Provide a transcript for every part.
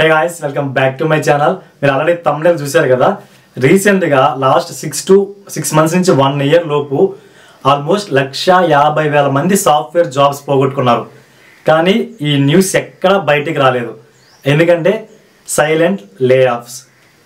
hey guys welcome back to my channel మీరు already తమిళ చూశారు కదా రీసెంట్గా last six to six months నుంచి వన్ ఇయర్ లోపు ఆల్మోస్ట్ లక్ష యాభై వేల మంది సాఫ్ట్వేర్ జాబ్స్ పోగొట్టుకున్నారు కానీ ఈ న్యూస్ ఎక్కడా బయటికి రాలేదు ఎందుకంటే సైలెంట్ లే ఆఫ్స్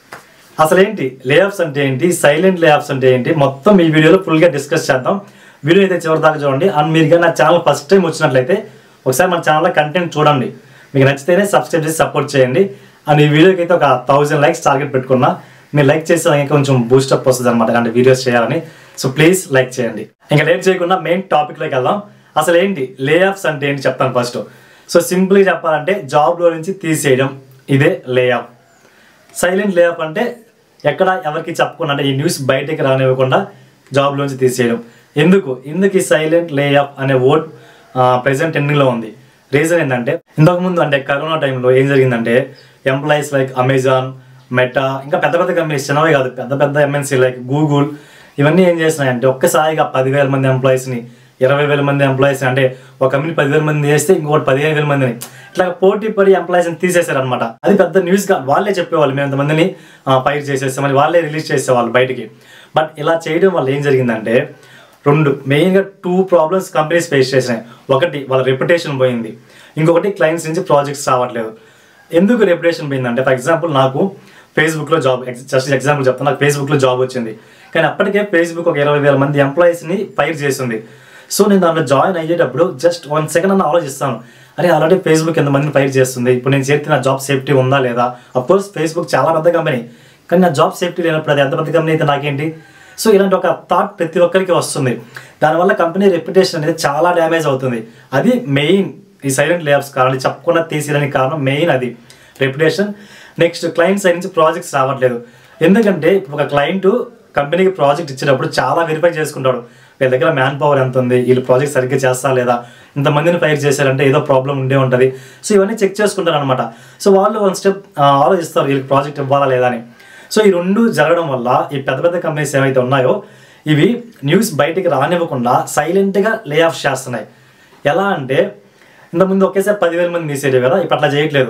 అసలు ఏంటి లేఆఫ్స్ అంటే ఏంటి సైలెంట్ లేఆఫ్స్ అంటే ఏంటి మొత్తం ఈ వీడియోలో ఫుల్గా డిస్కస్ చేద్దాం వీడియో అయితే చివరి దాకా చూడండి అండ్ మీరు కానీ నా ఛానల్ ఫస్ట్ టైం వచ్చినట్లయితే ఒకసారి మన ఛానల్లో కంటెంట్ చూడండి మీకు నచ్చితేనే సబ్స్క్రైబ్ చేసి సపోర్ట్ చేయండి అండ్ ఈ వీడియోకి అయితే ఒక థౌజండ్ లైక్స్ టార్గెట్ పెట్టుకున్నా మీరు లైక్ చేస్తే ఇంకా కొంచెం బూస్టప్ వస్తుంది అనమాట అంటే వీడియోస్ చేయాలని సో ప్లీజ్ లైక్ చేయండి ఇంకా లేట్ చేయకుండా మెయిన్ టాపిక్లోకి వెళ్దాం అసలు ఏంటి లేఆఫ్స్ అంటే ఏంటి చెప్తాను ఫస్ట్ సో సింపుల్గా చెప్పాలంటే జాబ్లో నుంచి తీసేయడం ఇదే లేఆఫ్ సైలెంట్ లేఅప్ అంటే ఎక్కడ ఎవరికి చెప్పకుండా అంటే ఈ న్యూస్ బయటకి రానివ్వకుండా జాబ్లోంచి తీసేయడం ఎందుకు ఎందుకు ఈ సైలెంట్ లేఅప్ అనే వర్డ్ ప్రెసెంట్ ట్రెండింగ్లో ఉంది రీజన్ ఏంటంటే ఇంతకుముందు అంటే కరోనా టైంలో ఏం జరిగిందంటే ఎంప్లాయీస్ లైక్ అమెజాన్ మెటా ఇంకా పెద్ద పెద్ద కంపెనీస్ చిన్నవే కాదు పెద్ద పెద్ద ఎంఎన్సీ లైక్ గూగుల్ ఇవన్నీ ఏం చేస్తున్నాయంటే ఒక్కసారిగా పదివేల మంది ఎంప్లాయీస్ని ఇరవై వేల మంది ఎంప్లాయీస్ అంటే ఒక కంపెనీ పదివేల మంది చేస్తే ఇంకొకటి పదిహేను వేల మందిని ఇట్లా పోటీ పడి ఎంప్లాయీస్ తీసేశారు అనమాట అది పెద్ద న్యూస్ గా వాళ్ళే చెప్పేవాళ్ళు మేము ఎంతమందిని ఫైర్ చేసేస్తామని వాళ్ళే రిలీజ్ చేసేవాళ్ళు బయటికి బట్ ఇలా చేయడం వల్ల ఏం జరిగిందంటే రెండు మెయిన్గా టూ ప్రాబ్లమ్స్ కంపెనీస్ ఫేస్ చేసినాయి ఒకటి వాళ్ళ రెప్యుటేషన్ పోయింది ఇంకొకటి క్లయింట్స్ నుంచి ప్రాజెక్ట్స్ రావట్లేదు ఎందుకు రెప్యుటేషన్ పోయిందంటే ఫర్ ఎగ్జాంపుల్ నాకు ఫేస్బుక్లో జాబ్ జస్ట్ ఎగ్జాంపుల్ చెప్తాను నాకు ఫేస్బుక్లో జాబ్ వచ్చింది కానీ అప్పటికే ఫేస్బుక్ ఒక ఇరవై వేల మంది ఎంప్లాయీస్ని ఫైర్ చేసింది సో నేను దాంట్లో జాయిన్ అయ్యేటప్పుడు జస్ట్ వన్ సెకండ్ అన్న ఆలోచిస్తాను అరే ఆల్రెడీ ఫేస్బుక్ ఎంతమందిని ఫైర్ చేస్తుంది ఇప్పుడు నేను చేరితే నా జాబ్ సేఫ్టీ ఉందా లేదా అఫ్కోర్స్ ఫేస్బుక్ చాలా పెద్ద కంపెనీ కానీ నా జాబ్ సేఫ్టీ లేనప్పుడు అది ఎంత పెద్ద కంపెనీ అయితే నాకేంటి సో ఇలాంటి ఒక థాట్ ప్రతి ఒక్కరికి వస్తుంది దానివల్ల కంపెనీ రెప్యుటేషన్ అనేది చాలా డ్యామేజ్ అవుతుంది అది మెయిన్ ఈ సైలెంట్ లేఅప్స్ కారణం చెప్పకుండా తీసేయడానికి కారణం మెయిన్ అది రెప్యుటేషన్ నెక్స్ట్ క్లయింట్ సైడ్ నుంచి ప్రాజెక్ట్స్ రావట్లేదు ఎందుకంటే ఇప్పుడు ఒక క్లయింట్ కంపెనీకి ప్రాజెక్ట్ ఇచ్చేటప్పుడు చాలా వెరిఫై చేసుకుంటాడు వీళ్ళ దగ్గర మ్యాన్ పవర్ ఎంత ఉంది వీళ్ళు ప్రాజెక్ట్ సరిగ్గా చేస్తా లేదా ఇంతమందిని ఫైర్ చేశారంటే ఏదో ప్రాబ్లం ఉండే ఉంటుంది సో ఇవన్నీ చెక్ చేసుకుంటారు అనమాట సో వాళ్ళు వన్ స్టెప్ ఆలోచిస్తారు వీళ్ళకి ప్రాజెక్ట్ ఇవ్వాలా లేదా అని సో ఈ రెండు జరగడం వల్ల ఈ పెద్ద పెద్ద కంపెనీస్ ఏవైతే ఉన్నాయో ఇవి న్యూస్ బయటికి రానివ్వకుండా సైలెంట్గా లే ఆఫ్ చేస్తున్నాయి ఎలా అంటే ఇంతకుముందు ఒకేసారి పదివేల మంది తీసేది కదా ఇప్పుడు అట్లా చేయట్లేదు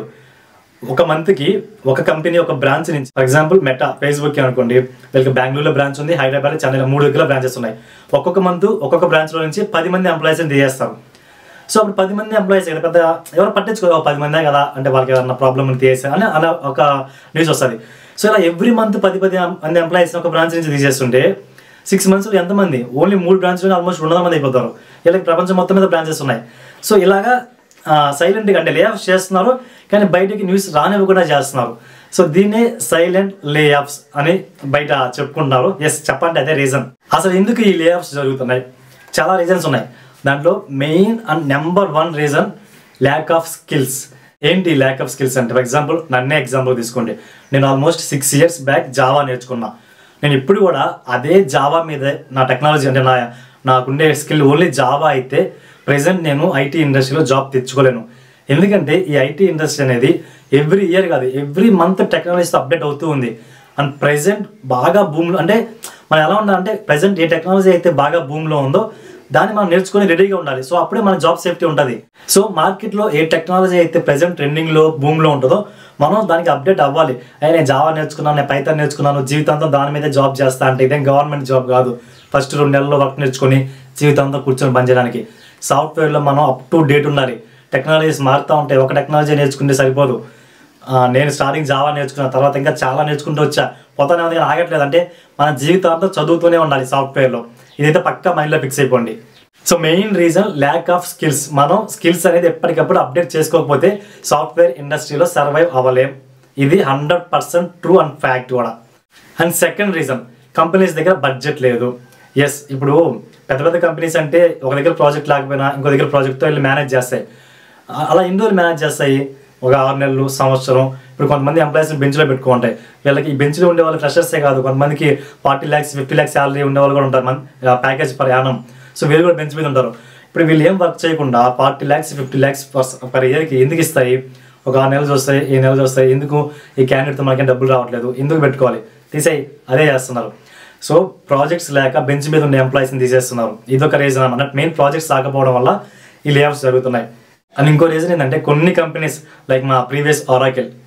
ఒక మంత్కి ఒక కంపెనీ ఒక బ్రాంచ్ నుంచి ఫర్ ఎగ్జాంపుల్ మెటా ఫేస్బుక్ అనుకోండి వీళ్ళకి బెంగళూరులో బ్రాంచ్ ఉంది హైదరాబాద్ చెన్నైలో మూడు దగ్గర బ్రాంచెస్ ఉన్నాయి ఒక్కొక్క మంత్ ఒక్కొక్క బ్రాంచ్లో నుంచి పది మంది ఎంప్లాయీస్ని తీసేస్తారు సో అప్పుడు పది మంది ఎంప్లాయీస్ కదా పెద్ద ఎవరు పట్టించుకో "ఓ, పది మందే కదా అంటే వాళ్ళకి ఏదన్నా ప్రాబ్లమ్ తీసేసారు అని అలా ఒక న్యూస్ వస్తుంది సో ఇలా ఎవ్రీ మంత్ పది పది మంది ఎంప్లాయీస్ ఒక బ్రాంచ్ నుంచి తీసేస్తుంటే సిక్స్ మంత్స్లో ఎంతమంది ఓన్లీ మూడు బ్రాంచ్లో ఆల్మోస్ట్ రెండు వందల మంది అయిపోతారు వీళ్ళకి ప్రపంచం మొత్తం మీద బ్రాంచెస్ ఉన్నాయి సో ఇలాగా సైలెంట్గా అంటే లే ఆఫ్ చేస్తున్నారు కానీ బయటికి న్యూస్ రానివ్వకుండా చేస్తున్నారు సో దీన్నే సైలెంట్ లే ఆఫ్స్ అని బయట చెప్పుకుంటున్నారు ఎస్ చెప్పండి అదే రీజన్ అసలు ఎందుకు ఈ లే ఆఫ్స్ జరుగుతున్నాయి చాలా రీజన్స్ ఉన్నాయి దాంట్లో main and number one reason lack of skills ఏంటి ల్యాక్ ఆఫ్ స్కిల్స్ అంటే ఫర్ ఎగ్జాంపుల్ నన్నే ఎగ్జాంపుల్ తీసుకోండి నేను almost six years back Java నేర్చుకున్నా నేను ఇప్పుడు కూడా అదే జావా మీద నా టెక్నాలజీ అంటే నా నాకుండే స్కిల్ ఓన్లీ జావా అయితే ప్రెసెంట్ నేను ఐటీ ఇండస్ట్రీలో జాబ్ తెచ్చుకోలేను ఎందుకంటే ఈ ఐటీ ఇండస్ట్రీ అనేది ఎవ్రీ ఇయర్ కాదు ఎవ్రీ మంత్ టెక్నాలజీతో అప్డేట్ అవుతూ ఉంది అండ్ ప్రెసెంట్ బాగా భూమిలో అంటే మనం ఎలా ఉండాలంటే ప్రెసెంట్ ఏ టెక్నాలజీ అయితే బాగా భూమిలో ఉందో దాన్ని మనం నేర్చుకొని రెడీగా ఉండాలి సో అప్పుడే మన జాబ్ సేఫ్టీ ఉంటుంది సో మార్కెట్లో ఏ టెక్నాలజీ అయితే ప్రెసెంట్ ట్రెండింగ్లో భూమిలో ఉంటుందో మనం దానికి అప్డేట్ అవ్వాలి అయ్యా నేను జావా నేర్చుకున్నాను నేను పైథాన్ నేర్చుకున్నాను జీవితాంతం దాని మీదే జాబ్ చేస్తా అంటే ఇదేం గవర్నమెంట్ జాబ్ కాదు ఫస్ట్ రెండు నెలల్లో వర్క్ నేర్చుకొని జీవితాంతం కూర్చొని పనిచేయడానికి సాఫ్ట్వేర్లో మనం అప్ టు డేట్ ఉండాలి టెక్నాలజీస్ మారుతూ ఉంటాయి ఒక టెక్నాలజీ నేర్చుకుంటే సరిపోదు ఆ, నేను స్టార్టింగ్ జావా నేర్చుకున్న తర్వాత ఇంకా చాలా నేర్చుకుంటూ వచ్చా పోతానే ఉంది కానీ ఆగట్లేదు అంటే మన జీవితాంతం చదువుతూనే ఉండాలి సాఫ్ట్వేర్లో ఇదైతే పక్కా మైండ్లో ఫిక్స్ అయిపోండి so main reason lack of skills మనం స్కిల్స్ అనేది ఎప్పటికప్పుడు అప్డేట్ చేసుకోకపోతే సాఫ్ట్వేర్ ఇండస్ట్రీలో సర్వైవ్ అవ్వలేం ఇది hundred percent true and fact కూడా అండ్ సెకండ్ రీజన్ కంపెనీస్ దగ్గర బడ్జెట్ లేదు ఎస్ ఇప్పుడు పెద్ద పెద్ద కంపెనీస్ అంటే ఒక దగ్గర ప్రాజెక్ట్ లేకపోయినా ఇంకో దగ్గర ప్రాజెక్ట్తో వెళ్ళి మేనేజ్ చేస్తాయి ఆ- అలా ఎన్ని రోజులు మేనేజ్ చేస్తాయి ఒక ఆరు నెలలు సంవత్సరం ఇప్పుడు కొంతమంది ఎంప్లాయీస్ బెంచ్లో పెట్టుకుంటాయి వీళ్ళకి ఈ బెంచ్లో ఉండే వాళ్ళు ఫ్రెషర్సే కాదు కొంతమందికి forty lakhs fifty lakhs salary ఉండే వాళ్ళు కూడా ఉంటారు మన ప్యాకేజ్ పర్ యానం సో వీళ్ళు కూడా బెంచ్ మీద ఉంటారు ఇప్పుడు వీళ్ళు ఏం వర్క్ చేయకుండా forty lakhs fifty lakhs per ఇయర్కి ఎందుకు ఇస్తాయి ఒక ఆరు నెలలు చూస్తాయి ఈ నెలలు చూస్తాయి ఎందుకు ఈ క్యాండిడేట్తో మనకేం డబ్బులు రావట్లేదు ఎందుకు పెట్టుకోవాలి తీసేయి అదే చేస్తున్నారు సో ప్రాజెక్ట్స్ లేక బెంచ్ మీద ఉన్న ఎంప్లాయీస్ని తీసేస్తున్నారు ఇదొక రీజన్ అన్నమాట మెయిన్ ప్రాజెక్ట్స్ రాకపోవడం వల్ల ఈ లేఆఫ్స్ జరుగుతున్నాయి అండ్ ఇంకో రీజన్ ఏంటంటే కొన్ని కంపెనీస్ లైక్ మా ప్రీవియస్ ఆరాకిల్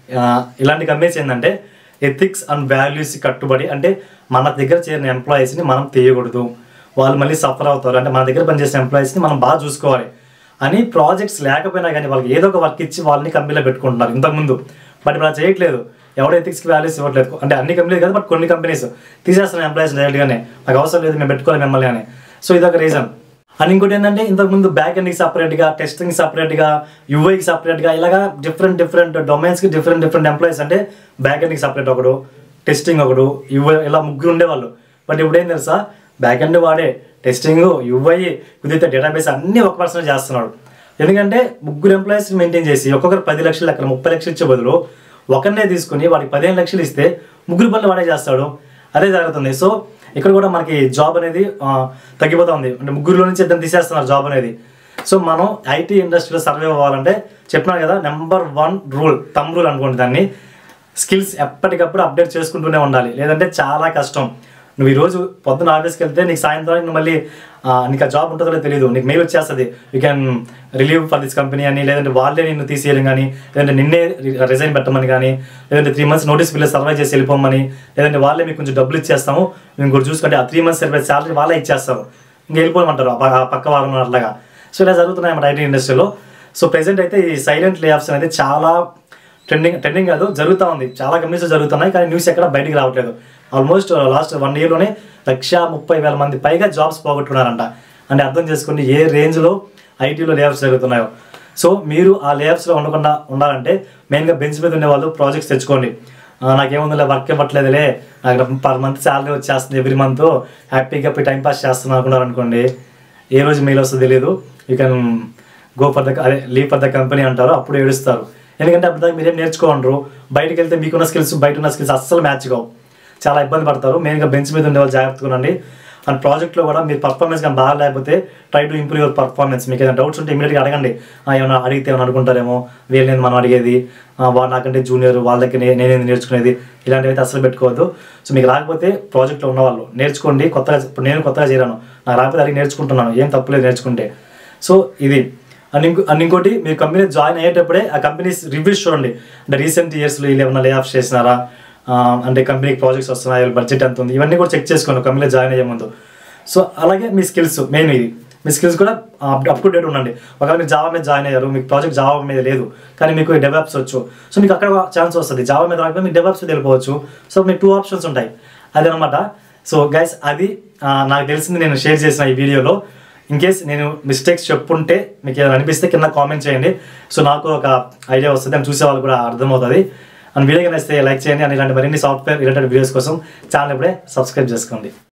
ఆ, ఇలాంటి కంపెనీస్ ఏంటంటే ఎథిక్స్ అండ్ వాల్యూస్ కట్టుబడి అంటే మన దగ్గర చేరిన ఎంప్లాయీస్ని మనం తీయకూడదు వాళ్ళు మళ్ళీ సఫర్ అవుతారు అంటే మన దగ్గర పనిచేసిన ఎంప్లాయీస్ని మనం బాగా చూసుకోవాలి అని ప్రాజెక్ట్స్ లేకపోయినా కానీ వాళ్ళకి ఏదో ఒక వర్క్ ఇచ్చి వాళ్ళని కంపెనీలో పెట్టుకుంటున్నారు ఇంతకుముందు బట్ ఇప్పుడు అలా చేయట్లేదు ఎవడో ఎథిక్స్కి వాల్యూస్ ఇవ్వట్లేదు అంటే అన్ని కంపెనీలు కాదు బట్ కొన్ని కంపెనీస్ తీసేస్తున్నారు ఎంప్లాయీస్ డైరెక్ట్గానే నాకు అవసరం లేదు మేము పెట్టుకోవాలి మిమ్మల్ని అని సో ఇదొక రీజన్ అండ్ ఇంకోటి ఏంటంటే ఇంతకుముందు బ్యాక్ ఎండ్కి సపరేట్గా టెస్టింగ్ సపరేట్గా యూఐకి సపరేట్గా ఇలాగా డిఫరెంట్ డిఫరెంట్ డొమైన్స్కి డిఫరెంట్ డిఫరెంట్ ఎంప్లాయీస్ అంటే బ్యాక్ ఎండ్కి సపరేట్ ఒకడు టెస్టింగ్ ఒకడు యూఐ ఇలా ముగ్గురు ఉండేవాళ్ళు బట్ ఇప్పుడు ఏం తెలుసా బ్యాక్ ఎండ్ వాడే టెస్టింగ్ యూఐ కుదిరితే డేటాబేస్ అన్నీ ఒక పర్సన్ చేస్తున్నాడు ఎందుకంటే ముగ్గురు ఎంప్లాయీస్ మెయింటైన్ చేసి ఒక్కొక్కరు పది లక్షలు అక్కడ ముప్పై లక్షలు ఇచ్చే బదులు ఒకరినే తీసుకుని వాడికి పదిహేను లక్షలు ఇస్తే ముగ్గురు పనులు వాడే చేస్తాడు అదే జరుగుతుంది సో ఇక్కడ కూడా మనకి జాబ్ అనేది ఆ, తగ్గిపోతా ఉంది అంటే ముగ్గురులో నుంచి ఇద్దరు తీసేస్తున్నారు జాబ్ అనేది సో మనం ఐటీ ఇండస్ట్రీలో సర్వే అవ్వాలంటే చెప్పినాను కదా number one rule thumb rule అనుకోండి దాన్ని స్కిల్స్ ఎప్పటికప్పుడు అప్డేట్ చేసుకుంటూనే ఉండాలి లేదంటే చాలా కష్టం నువ్వు ఈరోజు పొద్దున ఆఫీస్కి వెళ్తే నీకు సాయంత్రం నువ్వు మళ్ళీ ఆ, నీకు ఆ జాబ్ ఉంటుందో లేదో తెలియదు నీకు మెయిల్ వచ్చేస్తుంది you can relieve for this company అని లేదంటే వాళ్ళే నిన్ను తీసేయడం కానీ లేదంటే నిన్నే రిజైన్ పెట్టమని కానీ లేదంటే త్రీ మంత్స్ నోటీస్ పిల్లలు సర్వై చేసి వెళ్ళిపోమని లేదంటే వాళ్ళే మీకు కొంచెం డబ్బులు ఇచ్చేస్తాము మేము కూడా చూసుకుంటే ఆ త్రీ మంత్స్ సరిపోయే శాలరీ వాళ్ళే ఇచ్చేస్తారు ఇంకా వెళ్ళిపోమంటారు ఆ ప- ఆ పక్క వారం అట్లాగా సో ఇలా జరుగుతున్నాయి అన్నమాట ఐటీ ఇండస్ట్రీలో సో ప్రెసెంట్ అయితే ఈ సైలెంట్ లే ఆఫ్స్ అనేది చాలా ట్రెండింగ్ ట్రెండింగ్ కాదు జరుగుతూ ఉంది చాలా కంపెనీస్ జరుగుతున్నాయి కానీ న్యూస్ ఎక్కడ బయటికి రావట్లేదు ఆల్మోస్ట్ లాస్ట్ వన్ ఇయర్లోనే లక్ష ముప్పై వేల మంది పైగా జాబ్స్ పోగొట్టుకున్నారంట అంటే అర్థం చేసుకోండి ఏ రేంజ్లో ఐటీలో లేఆఫ్స్ జరుగుతున్నాయో సో మీరు ఆ లేఆఫ్స్లో ఉండకుండా ఉండాలంటే మెయిన్గా బెంచ్ మీద ఉండే వాళ్ళు ప్రాజెక్ట్స్ తెచ్చుకోండి ఆ, నాకేముందిలే వర్క్ ఇవ్వట్లేదులే నాకు పర్ మంత్ శాలరీ వచ్చేస్తుంది ఎవ్రీ మంత్ హ్యాపీగా పోయి టైం పాస్ చేస్తున్నాను అనుకున్నారు అనుకోండి ఏ రోజు మెయిల్ వస్తుందో తెలియదు you can go for the అదే లీవ్ ఫర్ ద కంపెనీ అంటారు అప్పుడు ఏడుస్తారు ఎందుకంటే అప్పుడు దాకా మీరేం నేర్చుకోండ్రు బయటకు వెళ్తే మీకున్న స్కిల్స్ బయట ఉన్న స్కిల్స్ అస్సలు మ్యాచ్ కావు చాలా ఇబ్బంది పడతారు మెయిన్గా బెంచ్ మీద ఉండే వాళ్ళు జాగ్రత్తగా ఉండండి అండ్ ప్రాజెక్ట్లో కూడా మీరు పర్ఫార్మెన్స్ కానీ బాగా లేకపోతే try to improve your performance మీకు ఏదైనా డౌట్స్ ఉంటే ఇమీడియట్గా అడగండి ఆ, ఏమైనా అడిగితే ఏమైనా అనుకుంటారేమో వీళ్ళని మనం అడిగేది ఆ, వాడు నాకంటే జూనియర్ వాళ్ళకి నే- నేనేది నేర్చుకునేది ఇలాంటివి అయితే అసలు పెట్టుకోవద్దు సో మీకు రాకపోతే ప్రాజెక్ట్లో ఉన్న వాళ్ళు నేర్చుకోండి కొత్తగా ఇప్పుడు నేను కొత్తగా చేరాను నాకు రాకపోతే అడిగి నేర్చుకుంటున్నాను ఏం తప్పులేదు నేర్చుకుంటే సో ఇది అండ్ ఇంకో అండ్ ఇంకోటి మీరు కంపెనీ జాయిన్ అయ్యేటప్పుడే ఆ కంపెనీస్ రివ్యూస్ చూడండి అంటే రీసెంట్ ఇయర్స్లో వీళ్ళు ఏమైనా లే ఆఫ్ చేసినారా ఆ, అంటే కంపెనీకి ప్రాజెక్ట్స్ వస్తున్నాయి బడ్జెట్ ఎంత ఉంది ఇవన్నీ కూడా చెక్ చేసుకోండి కంపెనీలో జాయిన్ అయ్యే ముందు సో అలాగే మీ స్కిల్స్ మెయిన్ ఇది మీ స్కిల్స్ కూడా అప్ టు డేట్ ఉండండి ఒకవేళ మీరు జావా మీద జాయిన్ అయ్యారు మీకు ప్రాజెక్ట్ జావా మీద లేదు కానీ మీకు డెవలప్స్ వచ్చు సో మీకు అక్కడ ఛాన్స్ వస్తుంది జావా మీద రాకపోతే మీకు డెవలప్స్ వెళ్ళిపోవచ్చు సో మీకు టూ ఆప్షన్స్ ఉంటాయి అదనమాట సో గైస్ అది ఆ, నాకు తెలిసింది నేను షేర్ చేసిన ఈ వీడియోలో ఇన్ కేస్ నేను మిస్టేక్స్ చెప్పుంటే మీకు ఏదైనా అనిపిస్తే కింద కామెంట్ చేయండి సో నాకు ఒక ఐడియా వస్తుంది అని చూసే వాళ్ళు కూడా అర్థమవుతుంది అండ్ వీడియో కనిస్తే లైక్ చేయండి అండ్ ఇలాంటి మరిన్ని సాఫ్ట్వేర్ రిలేటెడ్ వీడియోస్ కోసం ఛానల్ ఇప్పుడే సబ్స్క్రైబ్ చేసుకోండి